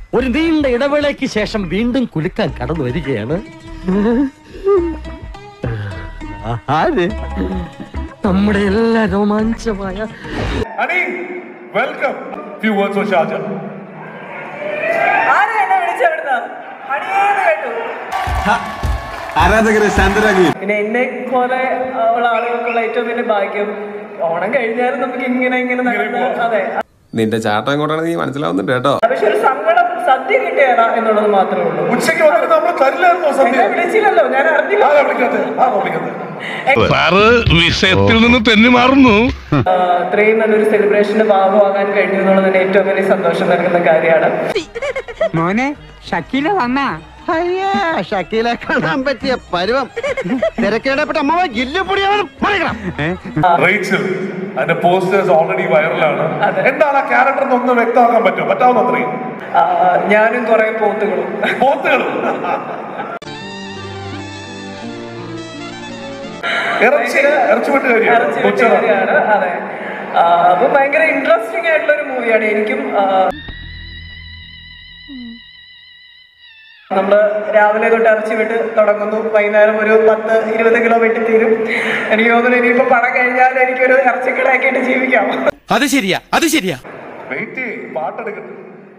ഒരു നീണ്ട ഇടവേളയ്ക്ക് ശേഷം വീണ്ടും കുലുക്കാൻ കടന്നു വരികയാണ് ആര് നമ്മുടെ എല്ലാ രോമാഞ്ചമായ Ani welcome few words for ഷാജ ആരാ എന്നെ വിളിച്ചവിടുന്ന് അടിയേന്ന് കേട്ടു ആരാധകരെ ശാന്തരാകുകയും പിന്നെ എന്നെ പോലെ ഉള്ള ആളുകൾക്കുള്ള ഏറ്റവും വലിയ ഭാഗ്യം ഓണം കഴിഞ്ഞാലും നമുക്ക് ഇങ്ങനെ ഇങ്ങനെ നടന്ന് അതെ നിന്റെ ചാട്ടം എങ്ങോട്ടാണ് നീ മനസ്സിലാവുന്നുണ്ട് കേട്ടോ പക്ഷെ ഒരു സങ്കടം സദ്യ കിട്ടിയതാ എന്നുള്ളത് മാത്രമേ ഉള്ളൂ ഉച്ചയ്ക്ക് വന്നിട്ട് നമ്മൾ തരില്ലായിരുന്നോ സദ്യ എന്നെ വിളിച്ചില്ലല്ലോ ഞാൻ അറിഞ്ഞില്ല ആരാ വിളിക്കാത്തെ ആരാ വിളിക്കാത്തെ സാറ് വിഷയത്തിൽ നിന്ന് തെന്നി മാറുന്നു ആ, ഇത്രയും നല്ലൊരു സെലിബ്രേഷന്റെ ഭാഗമാകാൻ കഴിഞ്ഞു എന്നുള്ളത് തന്നെ ഏറ്റവും വലിയ സന്തോഷം നൽകുന്ന കാര്യമാണ് മോനെ ഷക്കീല വന്നാ അയ്യാ ഷക്കീലെ കാണാൻ പറ്റിയ പരുവം തിരക്കേടപ്പെട്ട അമ്മ ഗില്ലുപൊടിയാണ് പറയണം റേച്ചൽ അതിന്റെ പോസ്റ്റേഴ്സ് ഓൾറെഡി വൈറലാണ് എന്താണ് ആ ക്യാരക്ടർ എന്നൊന്ന് വ്യക്തമാക്കാൻ പറ്റുമോ പറ്റാവുന്ന അത്രയും ആ, ഞാനും കുറെ പോത്തുകളും പോത്തുകളും ഇറച്ചി ഇറച്ചി വെട്ടുകാരിയാണ് ഇറച്ചി കൊച്ചറ. വെട്ടുകാരിയാണ് അതെ ആ, അപ്പൊ ഭയങ്കര ഇൻട്രസ്റ്റിംഗ് ആയിട്ടുള്ള ഒരു മൂവിയാണ് എനിക്കും ആ, നമ്മള് രാവിലെ തൊട്ട് ഇറച്ചി വിട്ട് തുടങ്ങുന്നു വൈകുന്നേരം ഒരു പത്ത് ഇരുപത് കിലോ വെട്ടി തീരും എനിക്ക് തോന്നുന്നു ഇനിയിപ്പോ പണം കഴിഞ്ഞാൽ എനിക്കൊരു ഇറച്ചിക്കടയാക്കിയിട്ട് ജീവിക്കാം അത് ശരിയാ അത് ശരിയാ വെയിറ്റ് ചെയ്യ് പാട്ടെടുക്കട്ടെ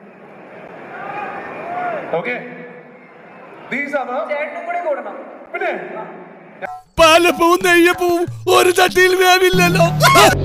ഓക്കെ ദീസ് ആർ ചേട്ടനും കൂടി കൂടണം പിന്നെ പാലപ്പവും നെയ്യപ്പവും ഒരു തട്ടിയിൽ വേവില്ലല്ലോ